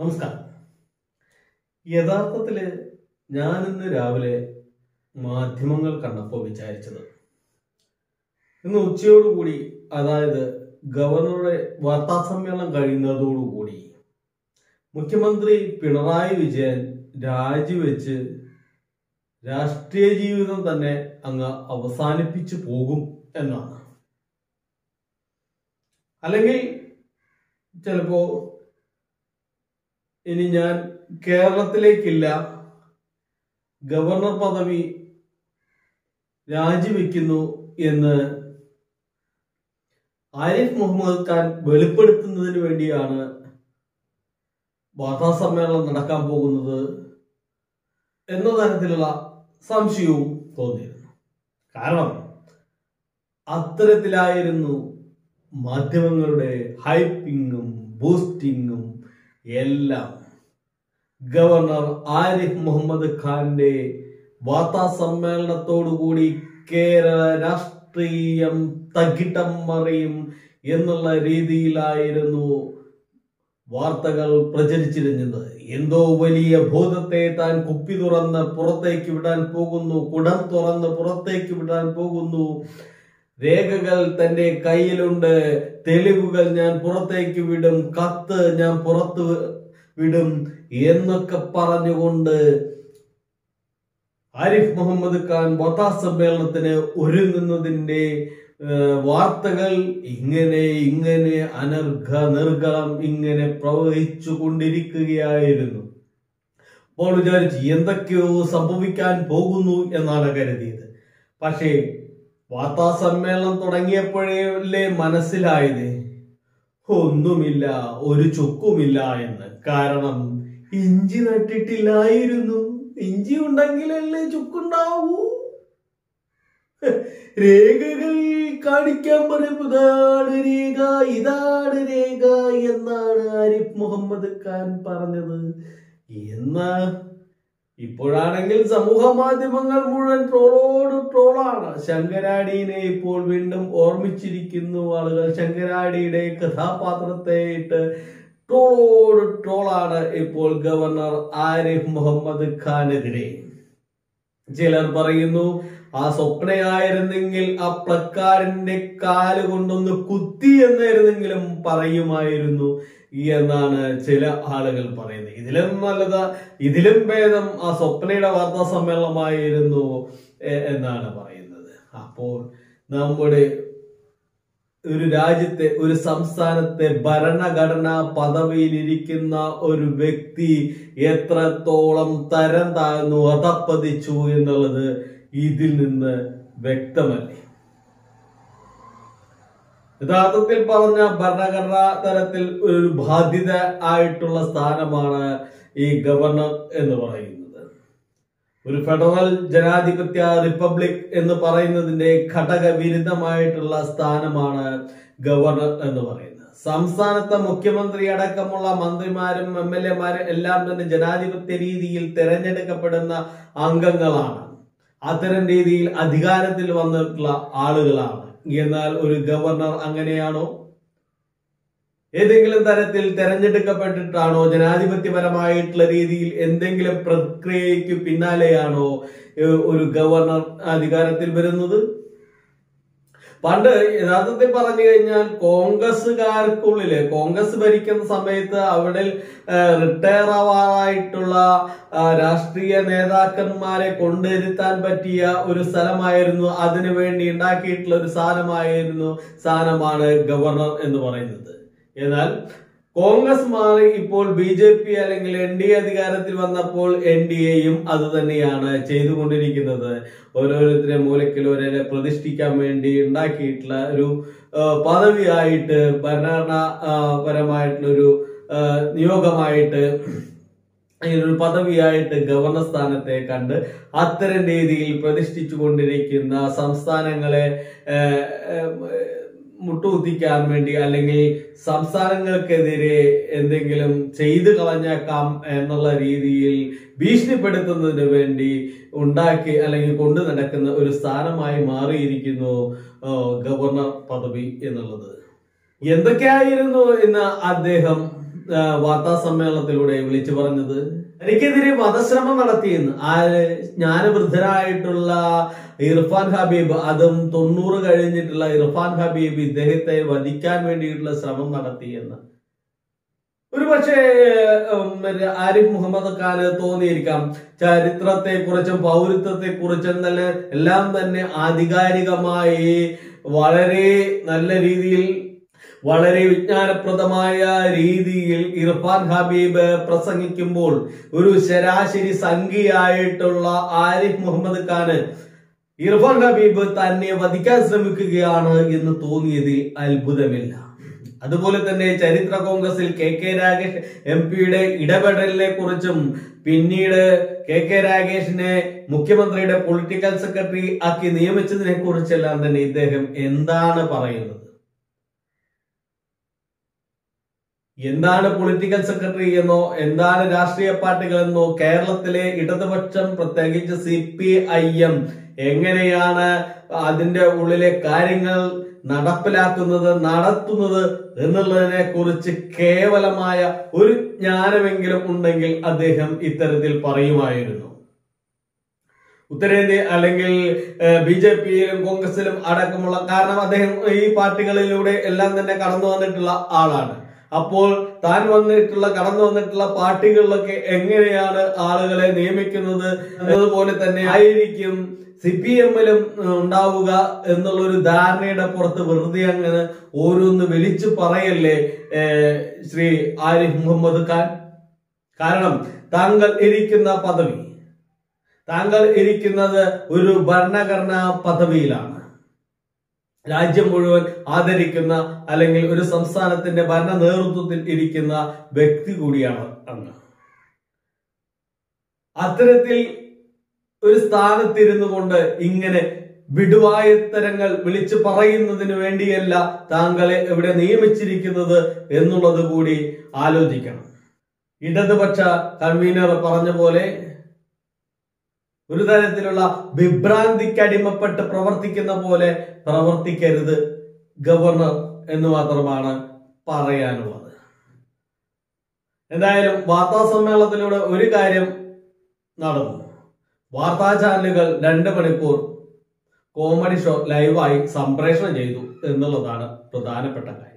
നമസ്കാരം യഥാർത്ഥത്തില് ഞാനിന്ന് രാവിലെ മാധ്യമങ്ങൾ കണ്ടപ്പോൾ വിചാരിച്ചത് ഇന്ന് ഉച്ചയോടുകൂടി അതായത് ഗവർണറുടെ വാർത്താ സമ്മേളനം കഴിയുന്നതോടുകൂടി മുഖ്യമന്ത്രി പിണറായി വിജയൻ രാജിവെച്ച് രാഷ്ട്രീയ ജീവിതം തന്നെ അങ്ങ് അവസാനിപ്പിച്ചു പോകും എന്നാണ് അല്ലെങ്കിൽ ചിലപ്പോ ഇനി ഞാൻ കേരളത്തിലേക്കില്ല ഗവർണർ പദവി രാജിവെക്കുന്നു എന്ന് ആരിഫ് മുഹമ്മദ് ഖാൻ വെളിപ്പെടുത്തുന്നതിന് വേണ്ടിയാണ് വാർത്താ സമ്മേളനം നടക്കാൻ പോകുന്നത് എന്ന തരത്തിലുള്ള സംശയവും തോന്നിയിരുന്നു കാരണം അത്തരത്തിലായിരുന്നു മാധ്യമങ്ങളുടെ ഹൈപ്പിങ്ങും ബൂസ്റ്റിങ്ങും എല്ലാം ഗവർണർ ആരിഫ് മുഹമ്മദ് ഖാന്റെ വാർത്താ സമ്മേളനത്തോടുകൂടി കേരള രാഷ്ട്രീയം തകിടം മറിയും എന്നുള്ള രീതിയിലായിരുന്നു വാർത്തകൾ പ്രചരിച്ചിരുന്നത് എന്തോ വലിയ ഭൂതത്തെ താൻ കുപ്പി തുറന്ന് പുറത്തേക്ക് വിടാൻ പോകുന്നു കുടം തുറന്ന് പുറത്തേക്ക് വിടാൻ പോകുന്നു രേഖകൾ തന്റെ കയ്യിലുണ്ട് തെളിവുകൾ ഞാൻ പുറത്തേക്ക് വിടും കത്ത് ഞാൻ പുറത്ത് വിടും എന്നൊക്കെ പറഞ്ഞുകൊണ്ട് ആരിഫ് മുഹമ്മദ് ഖാൻ വാർത്താ സമ്മേളനത്തിന് ഒരുങ്ങുന്നതിന്റെ ഏഹ്, വാർത്തകൾ ഇങ്ങനെ ഇങ്ങനെ അനർഘ നിർഗളം ഇങ്ങനെ പ്രവഹിച്ചു കൊണ്ടിരിക്കുകയായിരുന്നു അപ്പോൾ വിചാരിച്ചു എന്തൊക്കെയോ സംഭവിക്കാൻ പോകുന്നു എന്നാണ് കരുതിയത് പക്ഷേ വാർത്താ സമ്മേളനം തുടങ്ങിയപ്പോഴേ മനസ്സിലായത് ഒന്നുമില്ല ഒരു ചുക്കുമില്ല എന്ന് കാരണം ഇഞ്ചി നട്ടിട്ടില്ലായിരുന്നു ഇഞ്ചി ഉണ്ടെങ്കിലല്ലേ ചുക്കുണ്ടാവൂ രേഖകൾ കാണിക്കാൻ പറയുമ്പോൾ ഇതാണ് രേഖ ഇതാണ് രേഖ എന്നാണ് ആരിഫ് മുഹമ്മദ് ഖാൻ പറഞ്ഞത് എന്നാ ഇപ്പോഴാണെങ്കിൽ സമൂഹ മാധ്യമങ്ങൾ മുഴുവൻ ട്രോളോട് ട്രോളാണ് ശങ്കരാടിനെ ഇപ്പോൾ വീണ്ടും ഓർമ്മിച്ചിരിക്കുന്നു ആളുകൾ ശങ്കരാടിയുടെ കഥാപാത്രത്തെ ഇട്ട് ട്രോളോട് ട്രോളാണ് ഇപ്പോൾ ഗവർണർ ആരിഫ് മുഹമ്മദ് ഖാനെതിരെ ചിലർ പറയുന്നു ആ സ്വപ്നയായിരുന്നെങ്കിൽ ആ പ്ലക്കാർഡിന്റെ കാല് കൊണ്ടൊന്ന് കുത്തി എന്നായിരുന്നെങ്കിലും പറയുമായിരുന്നു എന്നാണ് ചില ആളുകൾ പറയുന്നത് ഇതിലും നല്ലത് ഇതിലും ഭേദം ആ സ്വപ്നയുടെ വാർത്താ സമ്മേളനമായിരുന്നു എ- എന്നാണ് പറയുന്നത് അപ്പോൾ നമ്മുടെ ഒരു രാജ്യത്തെ ഒരു സംസ്ഥാനത്തെ ഭരണഘടനാ പദവിയിലിരിക്കുന്ന ഒരു വ്യക്തി എത്രത്തോളം തരം താഴ്ന്നു അതപ്പതിച്ചു എന്നുള്ളത് ഇതിൽ നിന്ന് വ്യക്തമല്ലേ യഥാർത്ഥത്തിൽ പറഞ്ഞ ഭരണഘടനാ തലത്തിൽ ഒരു ബാധ്യത ആയിട്ടുള്ള സ്ഥാനമാണ് ഈ ഗവർണർ എന്ന് പറയുന്നത് ഒരു ഫെഡറൽ ജനാധിപത്യ റിപ്പബ്ലിക് എന്ന് പറയുന്നതിന്റെ ഘടക വിരുദ്ധമായിട്ടുള്ള സ്ഥാനമാണ് ഗവർണർ എന്ന് പറയുന്നത് സംസ്ഥാനത്തെ മുഖ്യമന്ത്രി അടക്കമുള്ള മന്ത്രിമാരും എം എൽ എമാരും എല്ലാം തന്നെ ജനാധിപത്യ രീതിയിൽ തെരഞ്ഞെടുക്കപ്പെടുന്ന അംഗങ്ങളാണ് അത്തരം രീതിയിൽ അധികാരത്തിൽ വന്നിട്ടുള്ള ആളുകളാണ് എന്നാൽ ഒരു ഗവർണർ അങ്ങനെയാണോ ഏതെങ്കിലും തരത്തിൽ തെരഞ്ഞെടുക്കപ്പെട്ടിട്ടാണോ ജനാധിപത്യപരമായിട്ടുള്ള രീതിയിൽ എന്തെങ്കിലും പ്രക്രിയയ്ക്ക് പിന്നാലെയാണോ ഏഹ്, ഒരു ഗവർണർ അധികാരത്തിൽ വരുന്നത് പണ്ട് യഥാർത്ഥത്തിൽ പറഞ്ഞു കഴിഞ്ഞാൽ കോൺഗ്രസ്സുകാർക്കുള്ളില് കോൺഗ്രസ് ഭരിക്കുന്ന സമയത്ത് അവിടെ റിട്ടയർ ആവാറായിട്ടുള്ള ആ, രാഷ്ട്രീയ നേതാക്കന്മാരെ കൊണ്ടുവരുത്താൻ പറ്റിയ ഒരു സ്ഥലമായിരുന്നു അതിനു വേണ്ടി ഉണ്ടാക്കിയിട്ടുള്ള ഒരു സാധനമായിരുന്നു സാധനമാണ് ഗവർണർ എന്ന് പറയുന്നത് എന്നാൽ കോൺഗ്രസ് മാറി ഇപ്പോൾ ബി ജെ പി അല്ലെങ്കിൽ എൻ ഡി എ അധികാരത്തിൽ വന്നപ്പോൾ എൻ ഡി എയും അത് തന്നെയാണ് ചെയ്തുകൊണ്ടിരിക്കുന്നത് ഓരോരുത്തരെ മൂലക്കിൽ ഒരേ പ്രതിഷ്ഠിക്കാൻ വേണ്ടി ഉണ്ടാക്കിയിട്ടുള്ള ഒരു ആ, പദവിയായിട്ട് ഭരണഘടനാ ആ, പരമായിട്ടുള്ള ഒരു ആ, നിയോഗമായിട്ട് ഒരു പദവിയായിട്ട് ഗവർണർ സ്ഥാനത്തെ കണ്ട് അത്തരം രീതിയിൽ പ്രതിഷ്ഠിച്ചു കൊണ്ടിരിക്കുന്ന സംസ്ഥാനങ്ങളെ ഏഹ്, ഏഹ്, മുട്ടുകുത്തിക്കാൻ വേണ്ടി അല്ലെങ്കിൽ സംസ്ഥാനങ്ങൾക്കെതിരെ എന്തെങ്കിലും ചെയ്തു കളഞ്ഞേക്കാം എന്നുള്ള രീതിയിൽ ഭീഷണിപ്പെടുത്തുന്നതിന് വേണ്ടി ഉണ്ടാക്കി അല്ലെങ്കിൽ കൊണ്ടു നടക്കുന്ന ഒരു സ്ഥാനമായി മാറിയിരിക്കുന്നു ആ, ഗവർണർ പദവി എന്നുള്ളത് എന്തൊക്കെയായിരുന്നു എന്ന് അദ്ദേഹം ആ, വാർത്താ സമ്മേളനത്തിലൂടെ വിളിച്ചു പറഞ്ഞത് എനിക്കെതിരെ വധശ്രമം നടത്തിയെന്ന് ആര് ജ്ഞാനവൃദ്ധരായിട്ടുള്ള ഇർഫാൻ ഹബീബ് അതും തൊണ്ണൂറ് കഴിഞ്ഞിട്ടുള്ള ഇർഫാൻ ഹബീബ് ഇദ്ദേഹത്തെ വധിക്കാൻ വേണ്ടിയിട്ടുള്ള ശ്രമം നടത്തിയെന്ന് ഒരു പക്ഷേ മറ്റേ ആരിഫ് മുഹമ്മദ് ഖാന് തോന്നിയിരിക്കാം ചരിത്രത്തെ കുറിച്ചും പൗരത്വത്തെ കുറിച്ചും തന്നെ എല്ലാം തന്നെ ആധികാരികമായി വളരെ നല്ല രീതിയിൽ വളരെ വിജ്ഞാനപ്രദമായ രീതിയിൽ ഇർഫാൻ ഹബീബ് പ്രസംഗിക്കുമ്പോൾ ഒരു ശരാശരി സംഖ്യയായിട്ടുള്ള ആരിഫ് മുഹമ്മദ് ഖാന് ഇർഫാൻ ഹബീബ് തന്നെ വധിക്കാൻ ശ്രമിക്കുകയാണ് എന്ന് തോന്നിയതിൽ അത്ഭുതമില്ല അതുപോലെ തന്നെ ചരിത്ര കോൺഗ്രസിൽ കെ കെ രാഗേഷ് എം പിയുടെ ഇടപെടലിനെ കുറിച്ചും പിന്നീട് കെ കെ രാഗേഷിനെ മുഖ്യമന്ത്രിയുടെ പൊളിറ്റിക്കൽ സെക്രട്ടറി ആക്കി നിയമിച്ചതിനെ കുറിച്ചെല്ലാം തന്നെ ഇദ്ദേഹം എന്താണ് പറയുന്നത് എന്താണ് പൊളിറ്റിക്കൽ സെക്രട്ടറി എന്നോ എന്താണ് രാഷ്ട്രീയ പാർട്ടികൾ എന്നോ കേരളത്തിലെ ഇടതുപക്ഷം പ്രത്യേകിച്ച് സി പി ഐ എം എങ്ങനെയാണ് അതിന്റെ ഉള്ളിലെ കാര്യങ്ങൾ നടപ്പിലാക്കുന്നത് നടത്തുന്നത് എന്നുള്ളതിനെ കുറിച്ച് കേവലമായ ഒരു ജ്ഞാനമെങ്കിലും ഉണ്ടെങ്കിൽ അദ്ദേഹം ഇത്തരത്തിൽ പറയുമായിരുന്നു ഉത്തരേന്ത്യ അല്ലെങ്കിൽ ബി ജെ പിയിലും കോൺഗ്രസിലും അടക്കമുള്ള കാരണം അദ്ദേഹം ഈ പാർട്ടികളിലൂടെ എല്ലാം തന്നെ കടന്നു വന്നിട്ടുള്ള ആളാണ് അപ്പോൾ താൻ വന്നിട്ടുള്ള കടന്നു വന്നിട്ടുള്ള പാർട്ടികളിലൊക്കെ എങ്ങനെയാണ് ആളുകളെ നിയമിക്കുന്നത് എന്നതുപോലെ തന്നെ ആയിരിക്കും സി പി എമ്മിലും ഉണ്ടാവുക എന്നുള്ള ഒരു ധാരണയുടെ പുറത്ത് വെറുതെ അങ്ങനെ ഓരോന്ന് വിളിച്ചു പറയല്ലേ ഏഹ്, ശ്രീ ആരിഫ് മുഹമ്മദ് ഖാൻ കാരണം താങ്കൾ ഇരിക്കുന്ന പദവി താങ്കൾ ഇരിക്കുന്നത് ഒരു ഭരണഘടനാ പദവിയിലാണ് രാജ്യം മുഴുവൻ ആദരിക്കുന്ന അല്ലെങ്കിൽ ഒരു സംസ്ഥാനത്തിന്റെ ഭരണ നേതൃത്വത്തിൽ ഇരിക്കുന്ന വ്യക്തി കൂടിയാണ് അങ്ങ് അത്തരത്തിൽ ഒരു സ്ഥാനത്തിരുന്നു കൊണ്ട് ഇങ്ങനെ വിടുവായത്തരങ്ങൾ വിളിച്ചു പറയുന്നതിന് വേണ്ടിയല്ല താങ്കളെ ഇവിടെ നിയമിച്ചിരിക്കുന്നത് എന്നുള്ളത് കൂടി ആലോചിക്കണം ഇടതുപക്ഷ കൺവീനർ പറഞ്ഞ പോലെ ഒരു തരത്തിലുള്ള വിഭ്രാന്തിക്ക് അടിമപ്പെട്ട് പ്രവർത്തിക്കുന്ന പോലെ പ്രവർത്തിക്കരുത് ഗവർണർ എന്ന് മാത്രമാണ് പറയാനുള്ളത് എന്തായാലും വാർത്താ സമ്മേളനത്തിലൂടെ ഒരു കാര്യം നടന്നു വാർത്താ ചാനലുകൾ രണ്ട് മണിക്കൂർ കോമഡി ഷോ ലൈവായി സംപ്രേഷണം ചെയ്തു എന്നുള്ളതാണ് പ്രധാനപ്പെട്ട കാര്യം